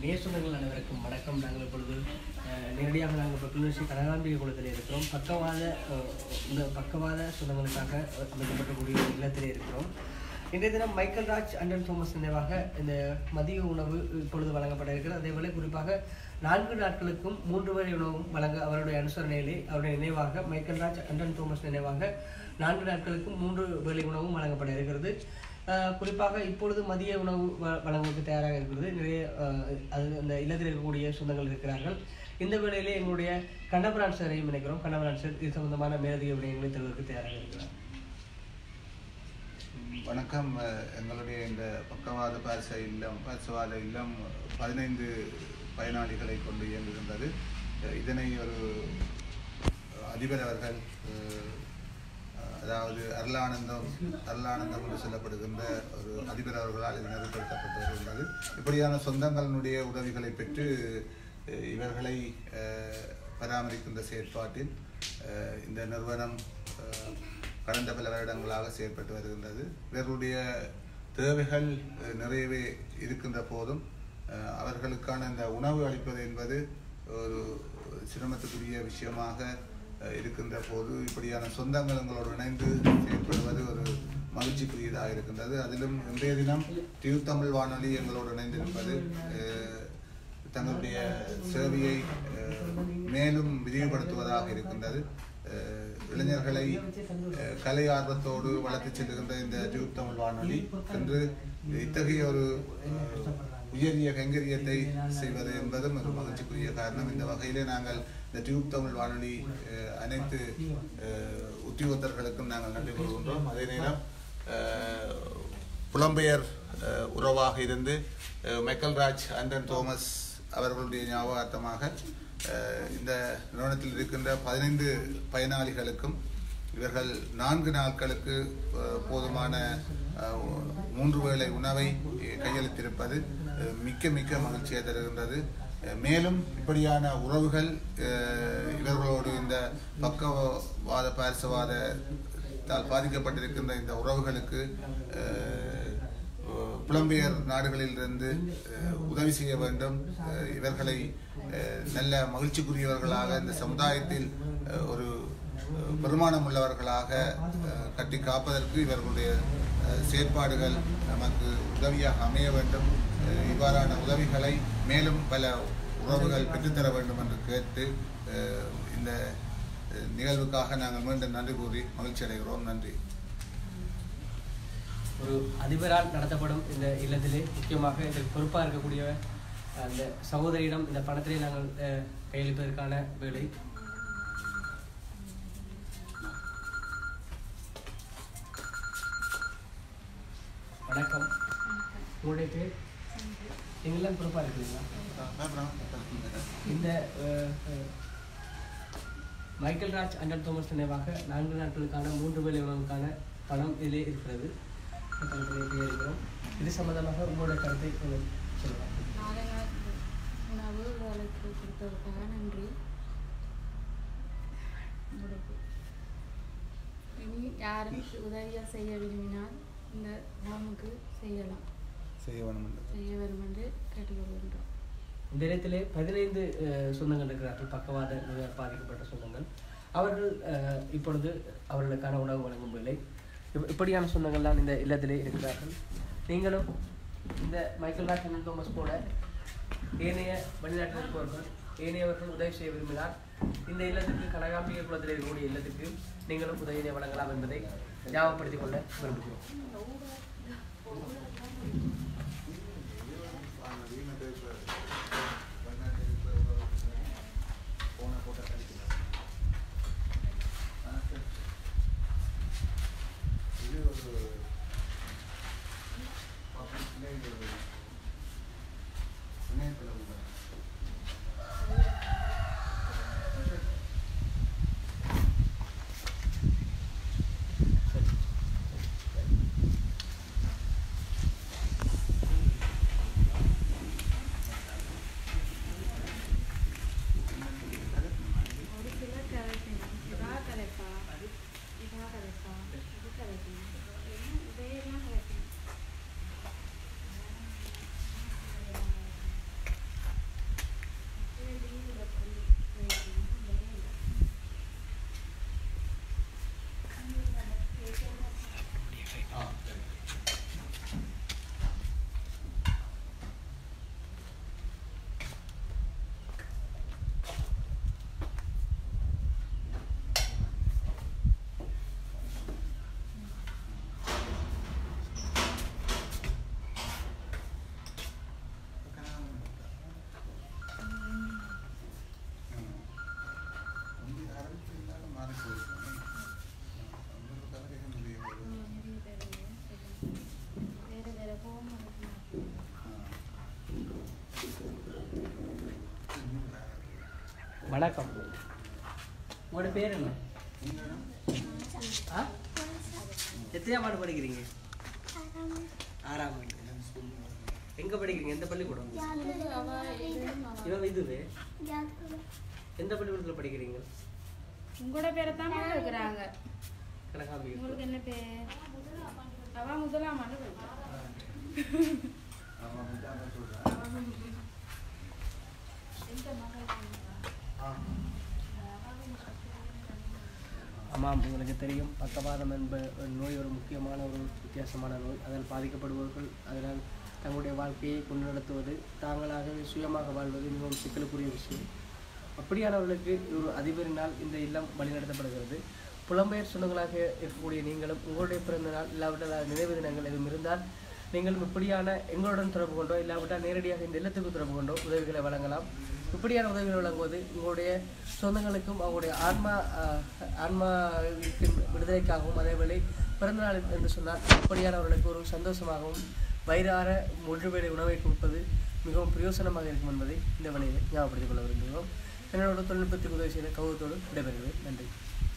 நேசுனங்கள் அனைவருக்கும் வணக்கம் நாங்கள் இப்பொழுது அஹ், நேரடியாக நாங்கள் இப்போ கிளிநொச்சி கனகாம்பிகை குளத்தில் இருக்கிறோம் பக்கவாத அஹ், இந்த பக்கவாத சுதங்களுக்காக அமைக்கப்பட்டக்கூடிய ஒரு இல்லத்திலே இருக்கிறோம் இன்றைய தினம் மைக்கேல் ராஜ் அண்டன் தோமஸ் நினைவாக இந்த மதிய உணவு இப்பொழுது வழங்கப்பட இருக்கிறது அதேபோல குறிப்பாக நான்கு நாட்களுக்கும் மூன்று வரை உணவும் வழங்க அவருடைய அனுசரணையிலே அவருடைய நினைவாக மைக்கேல் ராஜ் அண்டன் தோமஸ் நினைவாக நான்கு நாட்களுக்கும் மூன்று வேளை உணவும் வழங்கப்பட இருக்கிறது ஆஹ் குறிப்பாக இப்பொழுது மதிய உணவு வ- வழங்குவதற்கு தயாராக இருக்கிறது நிறைய ஆஹ், அது அந்த இல்லத்தில் இருக்கக்கூடிய சொந்தங்கள் இருக்கிறார்கள் இந்த வேளையிலே எங்களுடைய கண்ணபுரான் சாரையும் நினைக்கிறோம் கண்ணபுரான் சார் இது சம்பந்தமான மேலதிக விடயங்களை தருவதற்கு தயாராக இருக்கிறார் வணக்கம் அஹ், எங்களுடைய இந்த பக்கவாத பாரிச இல்லம் பாரிசவாத இல்லம் பதினைந்து பயனாளிகளை கொண்டு இயங்குகின்றது அஹ், இதனை ஒரு அதிபர் அவர்கள் அஹ், அதாவது அருளானந்தம் அருளானந்தம் என்று சொல்லப்படுகின்ற ஒரு அதிபர் அவர்களால் இது நெறிப்படுத்தப்பட்டு வருகின்றது இப்படியான சொந்தங்களினுடைய உதவிகளை பெற்று அஹ், இவர்களை அஹ், பராமரிக்கின்ற செயற்பாட்டில் அஹ், இந்த நிறுவனம் அஹ், கடந்த பல வருடங்களாக செயல்பட்டு வருகின்றது இவர்களுடைய தேவைகள் அஹ், நிறையவே இருக்கின்ற போதும் அஹ், அவர்களுக்கான இந்த உணவு அளிப்பது என்பது ஒரு சிரமத்துக்குரிய விஷயமாக அஹ், இருக்கின்ற போது இப்படியான சொந்தங்கள் எங்களோடு இணைந்து செயல்படுவது ஒரு மகிழ்ச்சிக்குரியதாக இருக்கின்றது அதிலும் இன்றைய தினம் டியூ தமிழ் வானொலி எங்களோடு இணைந்திருப்பது அஹ், தங்களுடைய சேவையை அஹ், மேலும் விரிவுபடுத்துவதாக இருக்கின்றது அஹ், இளைஞர்களை அஹ், கலை ஆர்வத்தோடு வளர்த்துச் செல்லுகின்ற இந்த டியூப் தமிழ் வானொலி என்று இத்தகைய ஒரு அஹ், உயரிய கைங்கரியத்தை செய்வது என்பதும் ஒரு மகிழ்ச்சிக்குரிய காரணம் இந்த வகையிலே நாங்கள் இந்த டியூப் தமிழ் வானொலி அஹ், அனைத்து அஹ், உத்தியோகத்தர்களுக்கும் நாங்கள் நன்றி கூறுகின்றோம் அதே நேரம் அஹ், புலம்பெயர் அஹ், உறவாக இருந்து அஹ், மைக்கேல் ராஜ் அண்டன் தோமஸ் அவர்களுடைய ஞாபகார்த்தமாக அஹ், இந்த நிறுவனத்தில் இருக்கின்ற பதினைந்து பயனாளிகளுக்கும் இவர்கள் நான்கு நாட்களுக்கு அஹ், போதுமான அஹ், மூன்று வேளை உணவை அஹ், கையளித்திருப்பது அஹ், மிக்க மிக்க மகிழ்ச்சியை தருகின்றது அஹ், மேலும் இப்படியான உறவுகள் அஹ், இவர்களோடு இந்த பக்கவாத பாரிசவாதத்தால் பாதிக்கப்பட்டிருக்கின்ற இந்த உறவுகளுக்கு அஹ், புலம்பெயர் நாடுகளிலிருந்து அஹ், உதவி செய்ய வேண்டும் அஹ், இவர்களை அஹ், நல்ல மகிழ்ச்சிக்குரியவர்களாக இந்த சமுதாயத்தில் அஹ், ஒரு அஹ், பெருமானம் உள்ளவர்களாக அஹ், கட்டி காப்பதற்கு இவர்களுடைய அஹ், செயற்பாடுகள் நமக்கு உதவியாக அமைய வேண்டும் அஹ், இவ்வாறான உதவிகளை மேலும் பல உறவுகள் பெற்றுத்தர வேண்டும் என்று கேட்டு அஹ், இந்த அஹ், நிகழ்வுக்காக நாங்கள் மீண்டும் நன்றி கூறி மகிழ்ச்சி அடைகிறோம் நன்றி ஒரு அதிபரால் நடத்தப்படும் இந்த இல்லத்திலே முக்கியமாக இதற்கு பொறுப்பாக இருக்கக்கூடிய அந்த சகோதரியிடம் இந்த பணத்திலே நாங்கள் அஹ், கையளிப்பதற்கான வேலை வணக்கம் உங்களுடைய பேர் நீங்களாம் பொறுப்பாக இருக்கிறீங்களா இந்த அஹ், அஹ், மைக்கேல் ராஜ் அண்டர் தோமஸ் நினைவாக நான்கு நாட்களுக்கான மூன்று வேலை உணவுக்கான பணம் இதிலே இருக்கிறது இந்த பணத்திலே கையளிக்கிறோம் இது சம்பந்தமாக உங்களுடைய கருத்தை கொஞ்சம் சொல்லலாம் நாளை நாள் உணவு வேலைக்கு கொடுத்ததுக்காக நன்றி உங்களுக்கு இனி யாரும் உதவியாக செய்ய விரும்பினால் இந்த ஹோமுக்கு செய்யலாம் செய்ய வேண்டும் என்று செய்ய வரும் என்று கேட்டுக்கொள்கின்றோம் இந்த இடத்திலே பதினைந்து அஹ், சொந்தங்கள் இருக்கிறார்கள் பக்கவாத நோயால் பாதிக்கப்பட்ட சொந்தங்கள் அவர்கள் அஹ், இப்பொழுது அவர்களுக்கான உணவு வழங்கும் வேலை இப்- இப்படியான சொந்தங்கள்லாம் இந்த இல்லத்திலே இருக்கிறார்கள் நீங்களும் இந்த மைக்கேல் ராஜ் அண்ணன் தோமஸ் போல ஏனைய வெளிநாட்டில் இருப்பவர்கள் ஏனையவர்கள் உதவி செய்ய விரும்பினால் இந்த இல்லத்துக்கு கனகாம்பிகை குளத்தில் இருக்கக்கூடிய இல்லத்துக்கு நீங்களும் உதவியை வழங்கலாம் என்பதை ஞாபகப்படுத்திக் கொள்ள விரும்புகிறோம் வணக்கம் உங்களோட பேர் என்ன ஆ எத்தனையாம் ஆண்டு படிக்கிறீங்க ஆறாம் ஆண்டு எங்க படிக்கிறீங்க எந்த பள்ளிக்கூடம் அவ இதுவும் அவ. இவன் இதுவே எந்த பள்ளிக்கூடத்தில் படிக்கிறீங்க உங்களோட பேரை தான் இருக்கிறாங்க கனகாம்பிகை உங்களுக்கு என்ன பேர் அவ முதலாம் ஆண்டு படிக்கிறா. ஆமாம் உங்களுக்கு தெரியும் பக்கவாதம் என்ப நோய் ஒரு முக்கியமான ஒரு வித்தியாசமான நோய் அதில் பாதிக்கப்படுபவர்கள் அதனால் தங்களுடைய வாழ்க்கையை கொண்டு நடத்துவது தாங்களாகவே சுயமாக வாழ்வது மிகவும் சிக்கலுக்குரிய விஷயம் அப்படியானவர்களுக்கு ஒரு அதிபரினால் இந்த இல்லம் வழிநடத்தப்படுகிறது புலம்பெயர் சொந்தங்களாக இருக்கக்கூடிய நீங்களும் உங்களுடைய பிறந்த நாள் இல்லாவிட்டால் நினைவு தினங்கள் எதுவும் இருந்தால் நீங்களும் இப்படியான எங்களுடன் தொடர்பு கொண்டோ இல்லாவிட்டால் நேரடியாக இந்த இல்லத்துக்கு தொடர்பு கொண்டோ உதவிகளை வழங்கலாம் இப்படியான உதவிகளை வழங்குவது உங்களுடைய சொந்தங்களுக்கும் அவங்களுடைய ஆன்மா ஆஹ், ஆன்மாவிற்கு விடுதலைக்காகவும் அதேவேளை பிறந்த நாள் என்று சொன்னால் அப்படியானவர்களுக்கு ஒரு சந்தோஷமாகவும் வயிறார முழுவேளை உணவை கொடுப்பது மிகவும் பிரயோசனமாக இருக்கும் என்பதை இந்த வழியில் ஞாபகப்படுத்திக் கொள்ள விரும்புகிறோம் என்னோட தொழில்நுட்பத்துக்கு உதவி செய்த கௌரவத்தோடு விடைபெறுகிறேன் நன்றி